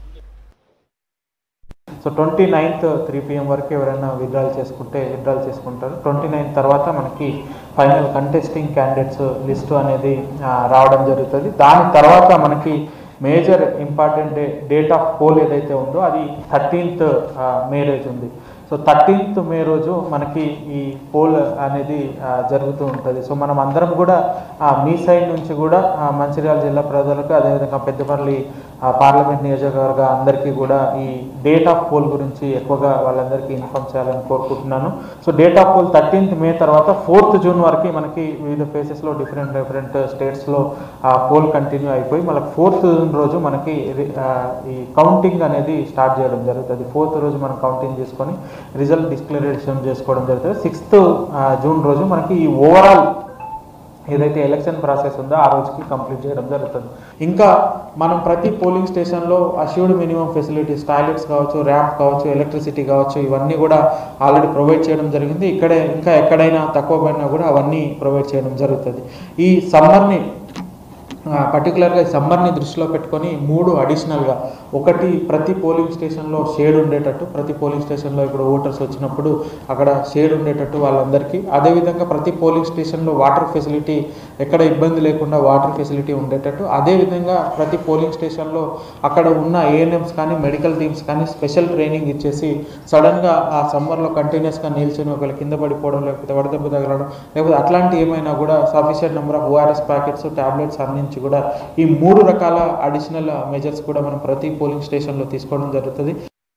so twenty ninth three PM వరకు ఎవరైనా విత్డ్రాల్ చేసుకుంటే విత్డ్రాల్ చేసుకుంటారు ట్వంటీ నైన్త్ తర్వాత మనకి ఫైనల్ కంటెస్టింగ్ క్యాండిడేట్స్ లిస్టు అనేది ఆ, రావడం జరుగుతుంది దాని తర్వాత మనకి major important day date of poll ఏదైతే ఉందో అది థర్టీన్త్ మే రోజు ఉంది సో థర్టీన్త్ మే రోజు మనకి ఈ పోల్ అనేది ఆ, జరుగుతూ ఉంటుంది సో మనం అందరం కూడా ఆ, మీ సైడ్ నుంచి కూడా ఆ, మంచిర్యాల జిల్లా ప్రజలకు అదేవిధంగా పెద్దపల్లి ఆ, పార్లమెంట్ నియోజకవర్గ అందరికీ కూడా ఈ డేట్ ఆఫ్ పోల్ గురించి ఎక్కువగా వాళ్ళందరికీ ఇన్ఫామ్ చేయాలని కోరుకుంటున్నాను so date of poll thirteenth May తర్వాత ఫోర్త్ జూన్ వరకు మనకి వివిధ ప్లేసెస్లో డిఫరెంట్ డిఫరెంట్ స్టేట్స్లో ఆ పోల్ కంటిన్యూ అయిపోయి మళ్ళీ ఫోర్త్ జూన్ రోజు మనకి రి- ఆ, ఈ కౌంటింగ్ అనేది స్టార్ట్ చేయడం జరుగుతుంది ఫోర్త్ రోజు మనం కౌంటింగ్ చేసుకొని రిజల్ట్ డిక్లరేషన్ చేసుకోవడం జరుగుతుంది సిక్స్త్ జూన్ రోజు మనకి ఈ ఓవరాల్ ఏదైతే ఎలక్షన్ ప్రాసెస్ ఉందో ఆ రోజుకి కంప్లీట్ చేయడం జరుగుతుంది ఇంకా మనం ప్రతి పోలింగ్ స్టేషన్లో అష్యూర్డ్ మినిమం ఫెసిలిటీస్ టాయిలెట్స్ కావచ్చు ర్యాంప్ కావచ్చు ఎలక్ట్రిసిటీ కావచ్చు ఇవన్నీ కూడా ఆల్రెడీ ప్రొవైడ్ చేయడం జరిగింది ఇక్కడే ఇంకా ఎక్కడైనా తక్కువ పడినా కూడా అవన్నీ ప్రొవైడ్ చేయడం జరుగుతుంది ఈ సమ్మర్ని పర్టికులర్గా సమ్మర్ని దృష్టిలో పెట్టుకొని మూడు అడిషనల్గా ఒకటి ప్రతి పోలింగ్ స్టేషన్లో షేడ్ ఉండేటట్టు ప్రతి పోలింగ్ స్టేషన్లో ఇప్పుడు ఓటర్స్ వచ్చినప్పుడు అక్కడ షేడ్ ఉండేటట్టు వాళ్ళందరికీ అదేవిధంగా ప్రతి పోలింగ్ స్టేషన్లో వాటర్ ఫెసిలిటీ ఎక్కడ ఇబ్బంది లేకుండా వాటర్ ఫెసిలిటీ ఉండేటట్టు అదేవిధంగా ప్రతి పోలింగ్ స్టేషన్లో అక్కడ ఉన్న ఏఎన్ఎంస్ కానీ మెడికల్ టీమ్స్ కానీ స్పెషల్ ట్రైనింగ్ ఇచ్చేసి సడన్గా ఆ సమ్మర్లో కంటిన్యూస్గా నిల్చొని ఒకవేళ కింద పడిపోవడం లేకపోతే వడదెబ్బ తగలడం లేకపోతే అట్లాంటి ఏమైనా కూడా sufficient number of ORS packets tablets అందించి కూడా ఈ మూడు రకాల అడిషనల్ మెజర్స్ కూడా మనం ప్రతి పోలింగ్ స్టేషన్లో తీసుకోవడం జరుగుతుంది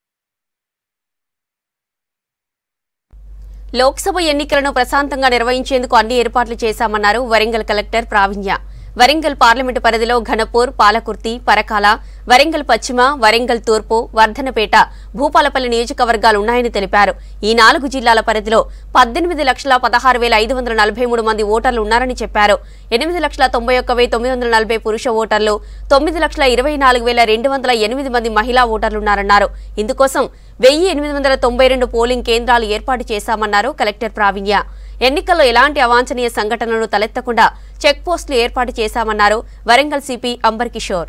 లోక్సభ ఎన్నికలను ప్రశాంతంగా నిర్వహించేందుకు అన్ని ఏర్పాట్లు చేశామన్నారు వరంగల్ కలెక్టర్ ప్రావీణ్య వరంగల్ పార్లమెంటు పరిధిలో ఘనపూర్ పాలకుర్తి పరకాల వరంగల్ పశ్చిమ వరంగల్ తూర్పు వర్ధనపేట భూపాలపల్లి నియోజకవర్గాలు ఉన్నాయని తెలిపారు ఈ నాలుగు జిల్లాల పరిధిలో పద్దెనిమిది లక్షల పదహారు వేల ఐదు వందల నలభై మూడు మంది ఓటర్లు ఉన్నారని చెప్పారు ఎనిమిది లక్షల తొంభై ఒక్క వెయ్యి తొమ్మిది వందల నలభై పురుష ఓటర్లు తొమ్మిది లక్షల ఇరవై నాలుగు వేల రెండు వందల ఎనిమిది మంది మహిళా ఓటర్లున్నారన్నారు ఇందుకోసం వెయ్యి ఎనిమిది వందల తొంభై రెండు పోలింగ్ కేంద్రాలు ఏర్పాటు చేశామన్నారు కలెక్టర్ ప్రావీణ్య ఎన్నికల్లో ఎలాంటి అవాంఛనీయ సంఘటనలు తలెత్తకుండా చెక్ పోస్టులు ఏర్పాటు చేశామన్నారు వరంగల్ సిపి అంబర్ కిషోర్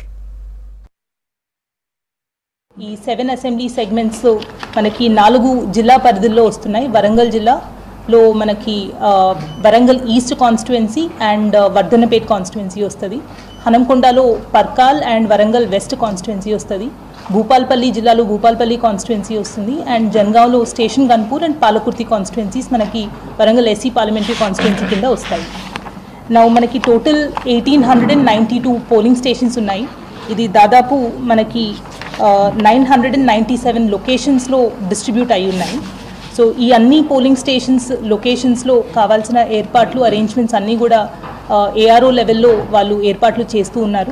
ఈ సెవెన్ అసెంబ్లీ సెగ్మెంట్స్ మనకి నాలుగు జిల్లా పరిధుల్లో వస్తున్నాయి వరంగల్ జిల్లాలో మనకి ఆ, Warangal east constituency and Wardhannapet constituency వస్తుంది హనంకొండలో Parkal and Warangal west constituency వస్తుంది భూపాల్పల్లి జిల్లాలో భూపాల్పల్లి కాన్స్టిట్యుయెన్సీ వస్తుంది అండ్ జన్గావ్లో station Ghanpur and Palakurthi constituencies మనకి వరంగల్ ఎస్సీ పార్లమెంటరీ కాన్స్టిట్యుయెన్సీ కింద వస్తాయి నా మనకి total eighteen hundred and ninety two polling stations ఉన్నాయి ఇది దాదాపు మనకి nine hundred and ninety seven లొకేషన్స్లో డిస్ట్రిబ్యూట్ అయి ఉన్నాయి సో ఈ అన్ని పోలింగ్ స్టేషన్స్ లొకేషన్స్లో కావాల్సిన ఏర్పాట్లు అరేంజ్మెంట్స్ అన్నీ కూడా ఏఆర్ఓ లెవెల్లో వాళ్ళు ఏర్పాట్లు చేస్తూ ఉన్నారు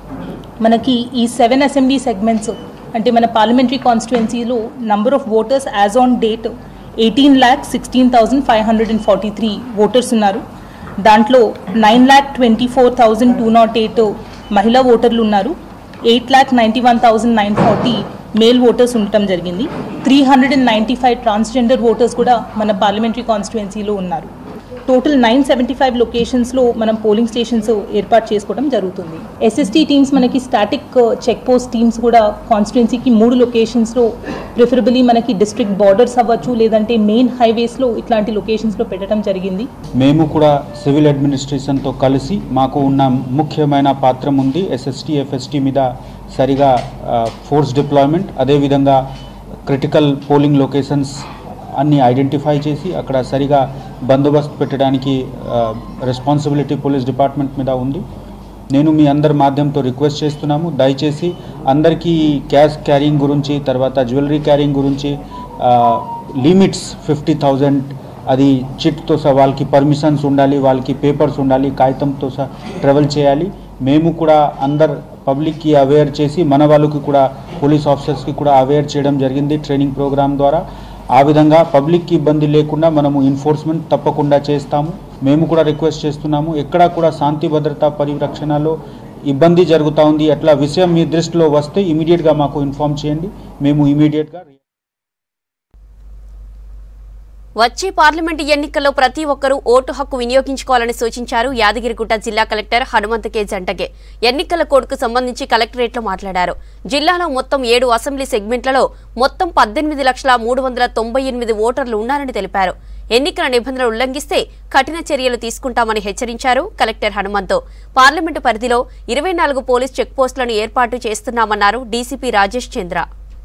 మనకి ఈ సెవెన్ అసెంబ్లీ సెగ్మెంట్స్ అంటే మన పార్లమెంటరీ కాన్స్టిట్యుయెన్సీలో number of voters as on date eighteen lakh sixteen thousand five hundred and forty three voters ఉన్నారు దాంట్లో nine lakh twenty four thousand two naught eight మహిళా ఓటర్లు ఉన్నారు eight lakh ninety one thousand nine forty male voters ఉండటం జరిగింది three hundred and ninety five transgender voters కూడా మన parliamentary కాన్స్టిట్యుయెన్సీలో ఉన్నారు టోటల్ నైన్ సెవెంటీ ఫైవ్ లొకేషన్స్లో మనం పోలింగ్ స్టేషన్స్ ఏర్పాటు చేసుకోవడం జరుగుతుంది ఎస్ఎస్టీ టీమ్స్ మనకి స్టాటిక్ చెక్ పోస్ట్ టీమ్స్ కూడా కాన్స్టిట్యుయెన్సీకి మూడు లొకేషన్స్లో ప్రిఫరబుల్లీ మనకి డిస్ట్రిక్ట్ బార్డర్స్ అవ్వచ్చు లేదంటే మెయిన్ హైవేస్లో ఇట్లాంటి లొకేషన్స్లో పెట్టడం జరిగింది మేము కూడా సివిల్ అడ్మినిస్ట్రేషన్తో కలిసి మాకు ఉన్న ముఖ్యమైన పాత్ర ఉంది ఎస్ఎస్టీ ఎఫ్ఎస్టీ మీద సరిగా ఫోర్స్ డిప్లాయ్మెంట్ అదేవిధంగా క్రిటికల్ పోలింగ్ లొకేషన్స్ అన్ని ఐడెంటిఫై చేసి అక్కడ సరిగా బందోబస్తు పెట్టడానికి రెస్పాన్సిబిలిటీ పోలీస్ డిపార్ట్మెంట్ మీద ఉంది నేను మీ అందరి మాధ్యమంతో రిక్వెస్ట్ చేస్తున్నాము దయచేసి అందరికీ క్యాష్ క్యారింగ్ గురించి తర్వాత జ్యువెలరీ క్యారింగ్ గురించి లిమిట్స్ ఫిఫ్టీ థౌజండ్ అది చిట్తో సహా వాళ్ళకి పర్మిషన్స్ ఉండాలి వాళ్ళకి పేపర్స్ ఉండాలి కాగితంతో సహా ట్రావెల్ చేయాలి మేము కూడా అందరు పబ్లిక్కి అవేర్ చేసి మన వాళ్ళకి కూడా పోలీస్ ఆఫీసర్స్కి కూడా అవేర్ చేయడం జరిగింది ట్రైనింగ్ ప్రోగ్రామ్ ద్వారా ఆ విధంగా పబ్లిక్కి ఇబ్బంది లేకుండా మనము ఎన్ఫోర్స్మెంట్ తప్పకుండా చేస్తాము మేము కూడా రిక్వెస్ట్ చేస్తున్నాము ఎక్కడా కూడా శాంతి భద్రత పరిరక్షణలో ఇబ్బంది జరుగుతూ ఉంది అట్లా విషయం మీ దృష్టిలో వస్తే ఇమీడియట్గా మాకు ఇన్ఫామ్ చేయండి మేము ఇమీడియట్గా వచ్చే పార్లమెంటు ఎన్నికల్లో ప్రతి ఒక్కరూ ఓటు హక్కు వినియోగించుకోవాలని సూచించారు యాదగిరిగుట్ట జిల్లా కలెక్టర్ హనుమంత కే జంటగే ఎన్నికల కోడ్కు సంబంధించి కలెక్టరేట్లో మాట్లాడారు జిల్లాలో మొత్తం ఏడు అసెంబ్లీ సెగ్మెంట్లలో మొత్తం పద్దెనిమిది లక్షల మూడు వందల తొంభై ఎనిమిది ఓటర్లు ఉన్నారని తెలిపారు ఎన్నికల నిబంధనలు ఉల్లంఘిస్తే కఠిన చర్యలు తీసుకుంటామని హెచ్చరించారు కలెక్టర్ హనుమంతు పార్లమెంటు పరిధిలో ఇరవై నాలుగు పోలీస్ చెక్పోస్టులను ఏర్పాటు చేస్తున్నామన్నారు డీసీపీ రాజేష్ చంద్ర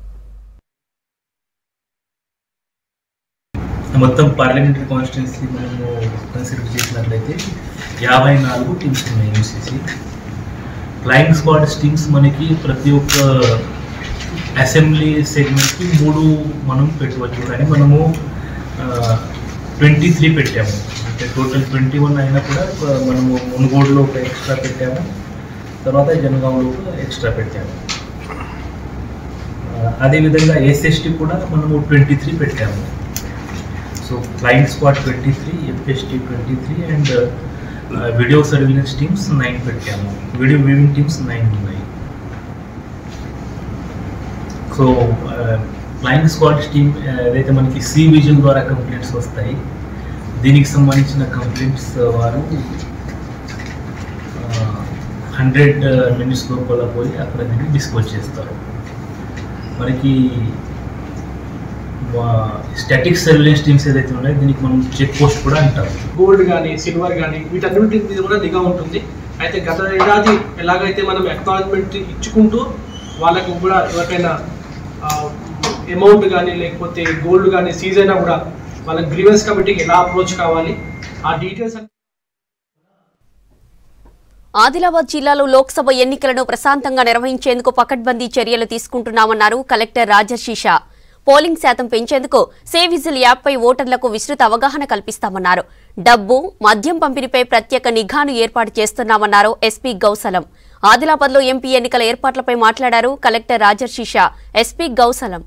మొత్తం పార్లమెంటరీ కాన్స్టిట్యున్సీ మనము కన్సిడర్ చేసినట్లయితే యాభై నాలుగు టీమ్స్ ఉన్నాయి యూసీసీ ఫ్లయింగ్ స్క్వాడ్ టీమ్స్ మనకి ప్రతి ఒక్క అసెంబ్లీ సెగ్మెంట్కి మూడు మనం పెట్టవచ్చు కానీ మనము ట్వంటీ త్రీ పెట్టాము అంటే టోటల్ ట్వంటీ వన్ అయినా కూడా ఒక మనము మునుగోడులో ఒక ఎక్స్ట్రా పెట్టాము తర్వాత జనగాంలో ఒక ఎక్స్ట్రా పెట్టాము ఆ, అదేవిధంగా ఎస్ఎస్టీ కూడా మనము ట్వంటీ త్రీ పెట్టాము so flying squad twenty three FST twenty three and video surveillance teams nine పెట్టాము వీడియో వ్యూవింగ్ టీమ్స్ నైన్ ఉన్నాయి సో ఫ్లయింగ్ స్క్వాడ్ టీమ్ ఏదైతే మనకి సి విజన్ ద్వారా కంప్లైంట్స్ వస్తాయి దీనికి సంబంధించిన కంప్లైంట్స్ వారు హండ్రెడ్ మినిట్స్ లోపల పోయి అక్కడ దీన్ని డిస్పోజ్ చేస్తారు మనకి స్టాటిక్ సర్వేలెన్స్ టీమ్స్ ఏదైతే ఉన్నాయో దీనికి మనం చెక్ పోస్ట్ కూడా అంటాం గోల్డ్ కానీ సిల్వర్ కానీ వీటన్నిటి మీద కూడా నిఘా ఉంటుంది అయితే గత ఏడాది ఎలాగైతే మనం అక్నాలజ్మెంట్ ఇచ్చుకుంటూ వాళ్ళకు కూడా ఎవరికైనా అమౌంట్ కానీ లేకపోతే గోల్డ్ కానీ సీజ్ అయినా కూడా వాళ్ళ గ్రీవెన్స్ కమిటీకి ఎలా అప్రోచ్ కావాలి ఆ డీటెయిల్స్ ఆదిలాబాద్ జిల్లాలో లోక్సభ ఎన్నికలను ప్రశాంతంగా నిర్వహించేందుకు పకడ్బందీ చర్యలు తీసుకుంటున్నామన్నారు కలెక్టర్ రాజర్షిషా పోలింగ్ శాతం పెంచేందుకు సేవ్ విజిల్ యాప్పై ఓటర్లకు విస్తృత అవగాహన కల్పిస్తామన్నారు డబ్బు మద్యం పంపిణీపై ప్రత్యేక నిఘాను ఏర్పాటు చేస్తున్నామన్నారు ఎస్పీ గౌసలం ఆదిలాబాద్లో ఎంపీ ఎన్నికల ఏర్పాట్లపై మాట్లాడారు collector Rajarshi Shah SP గౌసలం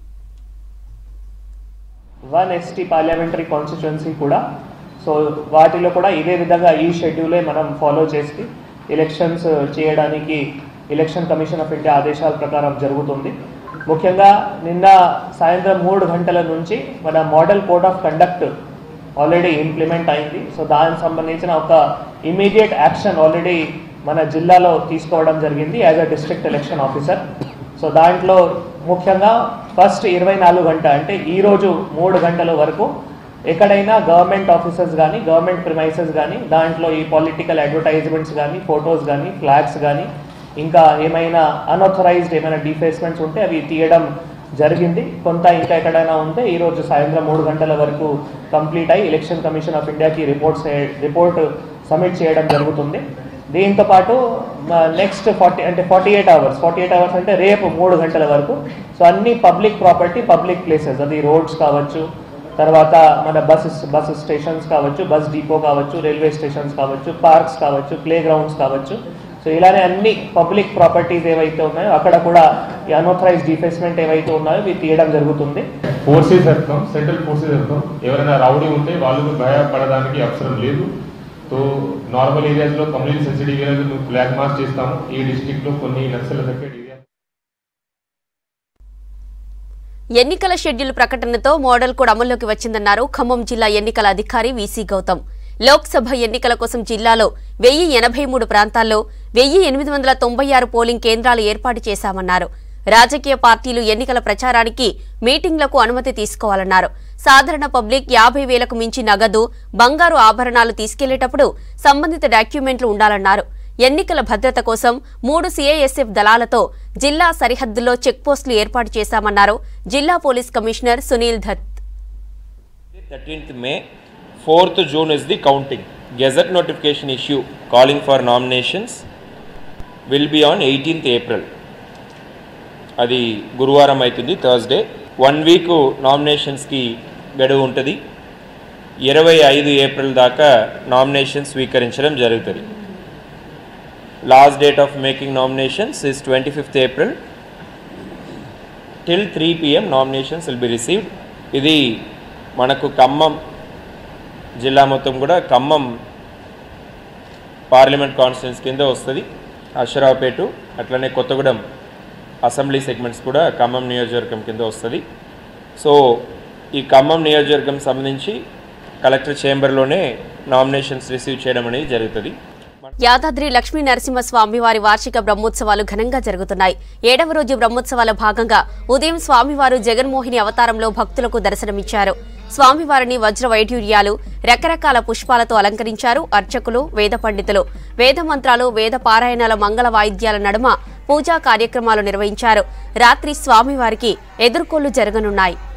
one ST parliamentary constituency కూడా సో వాటిలో కూడా ఇదే విధంగా ఈ షెడ్యూలే మనం ఫాలో చేసి ఎలక్షన్స్ చేయడానికి ఎలక్షన్ కమిషన్ ఆఫ్ ఇండియా ఆదేశాల ప్రకారం జరుగుతుంది ముఖ్యంగా నిన్న సాయంత్రం మూడు గంటల నుంచి మన model code of conduct already implement అయింది సో దానికి సంబంధించిన ఒక ఇమీడియట్ యాక్షన్ ఆల్రెడీ మన జిల్లాలో తీసుకోవడం జరిగింది as a district election officer so దాంట్లో ముఖ్యంగా ఫస్ట్ ఇరవై నాలుగు గంట అంటే ఈరోజు మూడు గంటల వరకు ఎక్కడైనా గవర్నమెంట్ ఆఫీసర్స్ కానీ గవర్నమెంట్ ప్రిమైసెస్ కానీ దాంట్లో ఈ పొలిటికల్ అడ్వర్టైజ్మెంట్స్ కానీ ఫొటోస్ కానీ ఫ్లాగ్స్ కానీ ఇంకా ఏమైనా అన్ఆథరైజ్డ్ ఏమైనా డిఫేస్మెంట్స్ ఉంటే అవి తీయడం జరిగింది కొంత ఇంకా ఎక్కడైనా ఉంటే ఈరోజు సాయంత్రం మూడు గంటల వరకు కంప్లీట్ అయ్యి ఎలక్షన్ కమిషన్ ఆఫ్ ఇండియాకి రిపోర్ట్స్ రిపోర్ట్ సబ్మిట్ చేయడం జరుగుతుంది దీంతో పాటు నెక్స్ట్ ఫార్టీ అంటే forty eight hours forty eight hours అంటే రేపు మూడు గంటల వరకు సో అన్ని పబ్లిక్ ప్రాపర్టీ పబ్లిక్ ప్లేసెస్ అది రోడ్స్ కావచ్చు తర్వాత మన బస్సెస్ బస్ స్టేషన్స్ కావచ్చు బస్ డిపో కావచ్చు రైల్వే స్టేషన్స్ కావచ్చు పార్క్స్ కావచ్చు ప్లే గ్రౌండ్స్ కావచ్చు సో ఇలానే అన్ని పబ్లిక్ ప్రాపర్టీస్ ఏవైతే ఉన్నాయో అక్కడ కూడా ఈ అన్ఆథరైజ్ డిఫేస్మెంట్ ఏవైతే ఉన్నాయో ఇవి తీయడం జరుగుతుంది ఫోర్సెస్ వేస్తాం సెంట్రల్ ఫోర్సెస్ వేస్తాం ఎవరైనా రౌడీ ఉంటే వాళ్ళు భయపడడానికి అవసరం లేదు సో నార్మల్ ఏరియాస్లో కమ్యూనిటీ సెన్సిటివ్ ఏరియాలో ఫ్లాగ్ మార్చ్ చేస్తాము ఈ డిస్ట్రిక్ట్లో కొన్ని నక్సల్ ఎఫెక్టెడ్ ఏరియా ఎన్నికల షెడ్యూల్ ప్రకటనతో మోడల్ కోడ్ అమల్లోకి వచ్చిందన్నారు ఖమ్మం జిల్లా ఎన్నికల అధికారి వీసీ గౌతమ్ లోక్సభ ఎన్నికల కోసం జిల్లాలో వెయ్యి ఎనభై మూడు ప్రాంతాల్లో వెయ్యి ఎనిమిది వందల తొంభై ఆరు పోలింగ్ కేంద్రాలు ఏర్పాటు చేశామన్నారు రాజకీయ పార్టీలు ఎన్నికల ప్రచారానికి మీటింగ్లకు అనుమతి తీసుకోవాలన్నారు సాధారణ పబ్లిక్ యాభై వేలకు మించి నగదు బంగారు ఆభరణాలు తీసుకెళ్లేటప్పుడు సంబంధిత డాక్యుమెంట్లు ఉండాలన్నారు ఎన్నికల భద్రత కోసం మూడు సీఐఎస్ఎఫ్ దళాలతో జిల్లా సరిహద్దుల్లో చెక్పోస్టులు ఏర్పాటు చేశామన్నారు జిల్లా police commissioner Sunil Dutt 13th May, 4th June is the counting. Gazette notification issue calling for nominations will be on 18th April. అది గురువారం అవుతుంది థర్స్డే వన్ వీక్ నామినేషన్స్కి గడువు ఉంటుంది ఇరవై ఐదు ఏప్రిల్ దాకా నామినేషన్ స్వీకరించడం జరుగుతుంది last date of making nominations is twenty fifth April till three PM nominations will be received ఇది మనకు ఖమ్మం జిల్లా మొత్తం కూడా ఖమ్మం పార్లమెంట్ కాన్స్టిట్యూన్స్ కింద వస్తుంది అషరావుపేట అట్లనే కొత్తగూడెం అసెంబ్లీ సెగ్మెంట్స్ కూడా ఖమ్మం నియోజకవర్గం కింద వస్తుంది సో ఈ ఖమ్మం నియోజకవర్గం సంబంధించి కలెక్టర్ చేంబర్లోనే నామినేషన్స్ రిసీవ్ చేయడం అనేది జరుగుతుంది యాదాద్రి లక్ష్మీ నరసింహస్వామి వారి వార్షిక బ్రహ్మోత్సవాలు ఘనంగా జరుగుతున్నాయి ఏడవ రోజు బ్రహ్మోత్సవాల భాగంగా ఉదయం స్వామివారు జగన్మోహిని అవతారంలో భక్తులకు దర్శనమిచ్చారు స్వామివారిని వజ్ర వైఢూర్యాలు రకరకాల పుష్పాలతో అలంకరించారు అర్చకులు వేద పండితులు వేద మంత్రాలు వేద పారాయణాల మంగళ వాయిద్యాల నడుమ పూజా కార్యక్రమాలు నిర్వహించారు రాత్రి స్వామివారికి ఎదుర్కోళ్లు జరగనున్నాయి